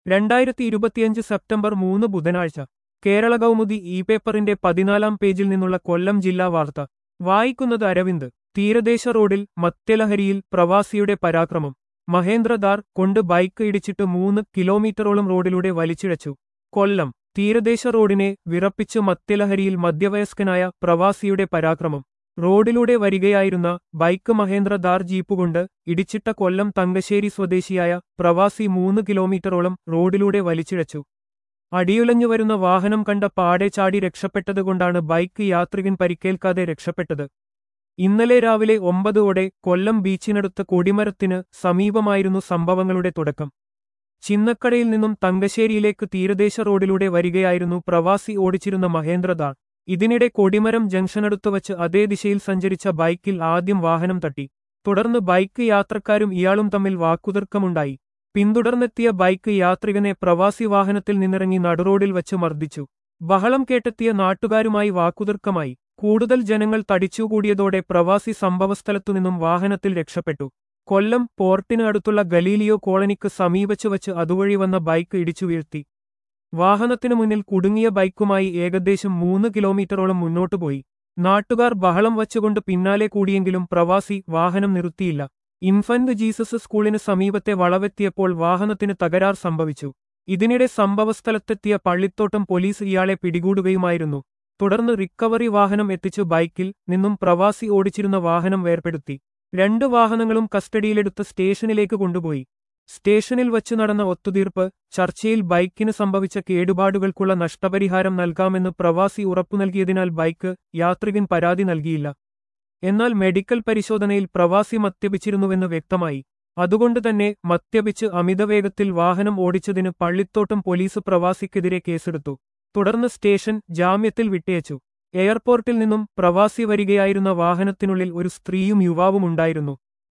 രണ്ടായിരത്തി ഇരുപത്തിയഞ്ച് സെപ്റ്റംബർ മൂന്ന് ബുധനാഴ്ച കേരള കൗമുദി ഇ പേപ്പറിന്റെ പതിനാലാം പേജിൽ നിന്നുള്ള കൊല്ലം ജില്ലാ വാർത്ത വായിക്കുന്നത് അരവിന്ദ് തീരദേശ റോഡിൽ മത്യലഹരിയിൽ പ്രവാസിയുടെ പരാക്രമം മഹേന്ദ്രദാർ കൊണ്ട് ബൈക്ക് ഇടിച്ചിട്ട് മൂന്ന് കിലോമീറ്ററോളം റോഡിലൂടെ വലിച്ചിഴച്ചു കൊല്ലം തീരദേശ റോഡിനെ വിറപ്പിച്ച് മത്യലഹരിയിൽ മധ്യവയസ്കനായ പ്രവാസിയുടെ പരാക്രമം റോഡിലൂടെ വരികയായിരുന്ന ബൈക്ക് മഹേന്ദ്ര ദാർ ജീപ്പുകൊണ്ട് ഇടിച്ചിട്ട കൊല്ലം തങ്കശ്ശേരി സ്വദേശിയായ പ്രവാസി മൂന്ന് കിലോമീറ്ററോളം റോഡിലൂടെ വലിച്ചിഴച്ചു അടിയുലഞ്ഞു വരുന്ന വാഹനം കണ്ട പാടെ ചാടി രക്ഷപ്പെട്ടതുകൊണ്ടാണ് ബൈക്ക് യാത്രികൻ പരിക്കേൽക്കാതെ രക്ഷപ്പെട്ടത് ഇന്നലെ രാവിലെ ഒമ്പതോടെ കൊല്ലം ബീച്ചിനടുത്ത കൊടിമരത്തിന് സമീപമായിരുന്നു സംഭവങ്ങളുടെ തുടക്കം ചിന്നക്കടയിൽ നിന്നും തങ്കശ്ശേരിയിലേക്ക് തീരദേശ റോഡിലൂടെ വരികയായിരുന്നു പ്രവാസി ഓടിച്ചിരുന്ന മഹേന്ദ്രദാർ ഇതിനിടെ കൊടിമരം ജംഗ്ഷനടുത്ത് വച്ച് അതേ ദിശയിൽ സഞ്ചരിച്ച ബൈക്കിൽ ആദ്യം വാഹനം തട്ടി തുടർന്ന് ബൈക്ക് യാത്രക്കാരും ഇയാളും തമ്മിൽ വാക്കുതർക്കമുണ്ടായി പിന്തുടർന്നെത്തിയ ബൈക്ക് യാത്രികനെ പ്രവാസി വാഹനത്തിൽ നിന്നിറങ്ങി നടുറോഡിൽ വച്ച് മർദ്ദിച്ചു ബഹളം കേട്ടെത്തിയ നാട്ടുകാരുമായി വാക്കുതർക്കമായി കൂടുതൽ ജനങ്ങൾ തടിച്ചുകൂടിയതോടെ പ്രവാസി സംഭവസ്ഥലത്തുനിന്നും വാഹനത്തിൽ രക്ഷപ്പെട്ടു കൊല്ലം പോർട്ടിന് അടുത്തുള്ള ഗലീലിയോ കോളനിക്ക് സമീപച്ചു വച്ച് അതുവഴി വന്ന ബൈക്ക് ഇടിച്ചു വീഴ്ത്തി വാഹനത്തിനു മുന്നിൽ കുടുങ്ങിയ ബൈക്കുമായി ഏകദേശം മൂന്ന് കിലോമീറ്ററോളം മുന്നോട്ടുപോയി നാട്ടുകാർ ബഹളം വച്ചുകൊണ്ട് പിന്നാലെ കൂടിയെങ്കിലും പ്രവാസി വാഹനം നിർത്തിയില്ല ഇൻഫന്റ് ജീസസ് സ്കൂളിന് സമീപത്തെ വളവെത്തിയപ്പോൾ വാഹനത്തിന് തകരാർ സംഭവിച്ചു ഇതിനിടെ സംഭവസ്ഥലത്തെത്തിയ പള്ളിത്തോട്ടം പോലീസ് ഇയാളെ പിടികൂടുകയുമായിരുന്നു തുടർന്ന് റിക്കവറി വാഹനം എത്തിച്ചു ബൈക്കിൽ നിന്നും പ്രവാസി ഓടിച്ചിരുന്ന വാഹനം വേർപെടുത്തി രണ്ട് വാഹനങ്ങളും കസ്റ്റഡിയിലെടുത്ത് സ്റ്റേഷനിലേക്ക് കൊണ്ടുപോയി സ്റ്റേഷനിൽ വച്ചു നടന്ന ഒത്തുതീർപ്പ് ചർച്ചയിൽ ബൈക്കിന് സംഭവിച്ച കേടുപാടുകൾക്കുള്ള നഷ്ടപരിഹാരം നൽകാമെന്ന് പ്രവാസി ഉറപ്പു നൽകിയതിനാൽ ബൈക്ക് യാത്രികൻ പരാതി നൽകിയില്ല എന്നാൽ മെഡിക്കൽ പരിശോധനയിൽ പ്രവാസി മദ്യപിച്ചിരുന്നുവെന്ന് വ്യക്തമായി അതുകൊണ്ടുതന്നെ മദ്യപിച്ച് അമിതവേഗത്തിൽ വാഹനം ഓടിച്ചതിന് പള്ളിത്തോട്ടം പോലീസ് പ്രവാസിക്കെതിരെ കേസെടുത്തു തുടർന്ന് സ്റ്റേഷൻ ജാമ്യത്തിൽ വിട്ടയച്ചു എയർപോർട്ടിൽ നിന്നും പ്രവാസി വരികയായിരുന്ന വാഹനത്തിനുള്ളിൽ ഒരു സ്ത്രീയും യുവാവും ഉണ്ടായിരുന്നു